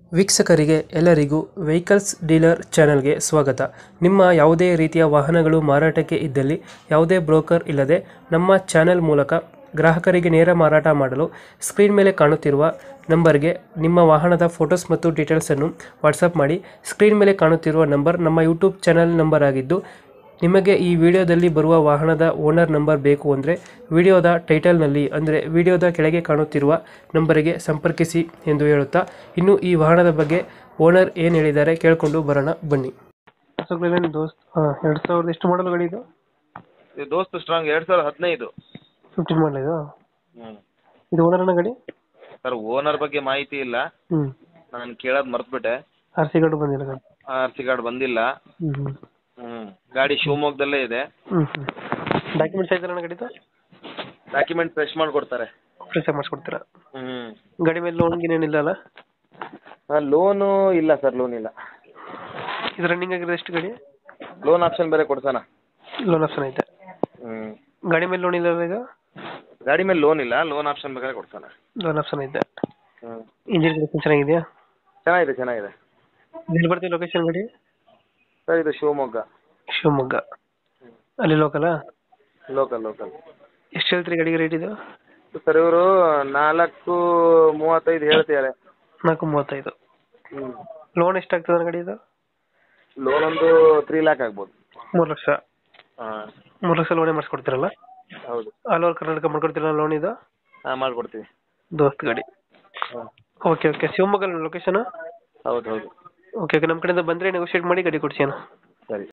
ವೀಕ್ಷಕರಿಗೆ ಎಲ್ಲರಿಗೂ vehicles dealer ಚಾನೆಲ್ಗೆ ಸ್ವಾಗತ ನಿಮ್ಮ ಯಾವುದೇ ರೀತಿಯ ವಾಹನಗಳು ಮಾರಾಟಕ್ಕೆ ಇದ್ದಲ್ಲಿ ಯಾವುದೇ ಬ್ರೋಕರ್ ಇಲ್ಲದೆ ನಮ್ಮ ಚಾನೆಲ್ ಮೂಲಕ ಗ್ರಾಹಕರಿಗೆ ನೇರ ಮಾರಾಟ ಮಾಡಲು ಸ್ಕ್ರೀನ್ ಮೇಲೆ ಕಾಣುತ್ತಿರುವ ನಂಬರ್ಗೆ ನಿಮ್ಮ ವಾಹನದ ಫೋಟೋಸ್ ಮತ್ತು ಡೀಟೇಲ್ಸನ್ನು ವಾಟ್ಸಪ್ ಮಾಡಿ ಸ್ಕ್ರೀನ್ ಮೇಲೆ ಕಾಣುತ್ತಿರುವ ನಂಬರ್ ನಮ್ಮ ಯೂಟ್ಯೂಬ್ ಚಾನೆಲ್ ನಂಬರ್ ಆಗಿದ್ದು ನಿಮಗೆ ಈ ವಿಡಿಯೋದಲ್ಲಿ ಬರುವ ವಾಹನದ ಓನರ್ ನಂಬರ್ ಬೇಕು ಅಂದರೆ ವಿಡಿಯೋದ ಟೈಟಲ್ನಲ್ಲಿ ಅಂದರೆ ವಿಡಿಯೋದ ಕೆಳಗೆ ಕಾಣುತ್ತಿರುವ ನಂಬರಿಗೆ ಸಂಪರ್ಕಿಸಿ ಎಂದು ಹೇಳುತ್ತಾ ಇನ್ನು ಈ ವಾಹನದ ಬಗ್ಗೆ ಓನರ್ ಏನು ಹೇಳಿದ್ದಾರೆ ಕೇಳಿಕೊಂಡು ಬರೋಣ ಬನ್ನಿ ದೋಸ್ತ್ ಹಾಂ ಎರಡು ಸಾವಿರದ ಎಷ್ಟು ಮಾಡಲ್ ಗಾಡಿ ಇದು ಇದು ದೋಸ್ತ್ ಸ್ಟ್ರಾಂಗ್ ಎರಡ್ ಸಾವಿರದ ಹದಿನೈದು ಫಿಫ್ಟೀನ್ ಮಾಡಲ್ ಇದು ಹ್ಮ್ ಇದು ಓನರ್ನ ಗಾಡಿ ಸರ್ ಓನರ್ ಬಗ್ಗೆ ಮಾಹಿತಿ ಇಲ್ಲ ಹ್ಞೂ ನಾನು ಕೇಳೋದ್ ಮರ್ತ್ಬಿಟ್ಟೆ ಆರ್ ಸಿ ಗಾರ್ಡು ಬಂದಿಲ್ಲ ಗಾಡಿ ಆರ್ ಸಿ ಕಾರ್ಡ್ ಬಂದಿಲ್ಲ ಹ್ಞೂ ಹ್ಞೂ ಹ್ಮ್ ಗಾಡಿ ಶಿವಮೊಗ್ಗದಲ್ಲೇ ಇದೆ ಹ್ಞೂ ಹ್ಞೂ ಡಾಕ್ಯುಮೆಂಟ್ಸ್ ಆಯ್ತಲ್ಲ ಗಾಡಿದು ಡಾಕ್ಯುಮೆಂಟ್ ಫ್ರೆಶ್ ಮಾಡ್ಕೊಡ್ತಾರೆ ಫ್ರೆಶ್ ಮಾಡಿಸ್ಕೊಡ್ತೀರಾ ಹ್ಮ್ ಗಾಡಿ ಮೇಲೆ ಲೋನ್ ಗಿನ್ ಏನಿಲ್ಲ ಅಲ್ಲ ಲೋನು ಇಲ್ಲ ಸರ್ ಲೋನ್ ಇಲ್ಲ ಇದು ರನ್ನಿಂಗ್ ಆಗಿರೋದು ಎಷ್ಟು ಗಾಡಿ ಲೋನ್ ಆಪ್ಷನ್ ಬೇರೆ ಕೊಡ್ತಾನ ಲೋನ್ ಆಪ್ಷನ್ ಐತೆ ಹ್ಮ್ ಗಾಡಿ ಮೇಲೆ ಲೋನ್ ಇಲ್ಲ ಅಲ್ಲ ಈಗ ಗಾಡಿ ಮೇಲೆ ಲೋನ್ ಇಲ್ಲ ಲೋನ್ ಆಪ್ಷನ್ ಬೇಕಾದ್ರೆ ಕೊಡ್ತಾನೆ ಲೋನ್ ಆಪ್ಷನ್ ಐತೆ ಹ್ಮ್ ಇಂಜಿನ್ ಕಂಡೀಷನ್ ಚೆನ್ನಾಗಿದೆಯಾ ಚೆನ್ನಾಗಿದೆ ಚೆನ್ನಾಗಿದೆ ಎಲ್ಲಿ ಬರ್ತೀವಿ ಲೊಕೇಶನ್ ಗಾಡಿ ಸರ್ ಇದು ಶಿವಮೊಗ್ಗ ಶಿವಮೊಗ್ಗ ಅಲ್ಲಿ ಲೋಕಲಾ ಲೋಕಲ್ ಲೋಕಲ್ ಎಷ್ಟು ಹೇಳ್ತೀರಿ ಗಾಡಿಗೆ ರೇಟ್ ಇದು ಸರ್ ಇವರು ನಾಲ್ಕು ಮೂವತ್ತೈದು ಹೇಳ್ತಿದ್ದಾರೆ ನಾಲ್ಕು ಮೂವತ್ತೈದು ಹ್ಮ್ ಲೋನ್ ಎಷ್ಟಾಗ್ತದೆ ಗಾಡಿ ಇದು ಲೋನ್ ಒಂದು ತ್ರೀ ಲ್ಯಾಕ್ ಆಗ್ಬೋದು ಮೂರು ಲಕ್ಷ ಹಾಂ ಮೂರು ಲಕ್ಷ ಲೋನೇ ಮಾಡಿಸ್ಕೊಡ್ತೀರಲ್ಲ ಹೌದು ಆಲ್ ಓವರ್ ಕರ್ನಾಟಕ ಮಾಡ್ಕೊಡ್ತೀರಲ್ಲ ಲೋನ್ ಇದು ಹಾಂ ಮಾಡ್ಕೊಡ್ತೀವಿ ದೋಸ್ತ್ ಗಾಡಿ ಹಾಂ ಓಕೆ ಓಕೆ ಶಿವಮೊಗ್ಗ ಲೊಕೇಶನ್ ಹೌದು ಹೌದು ಓಕೆ ಓಕೆ ನಮ್ಮ ಕಡೆಯಿಂದ ಬಂದರೆ ನೆಗೋಷಿಯೇಟ್ ಮಾಡಿ ಗಾಡಿ ಕೊಡ್ಸಿ ಅಣ್ಣ ಸರಿ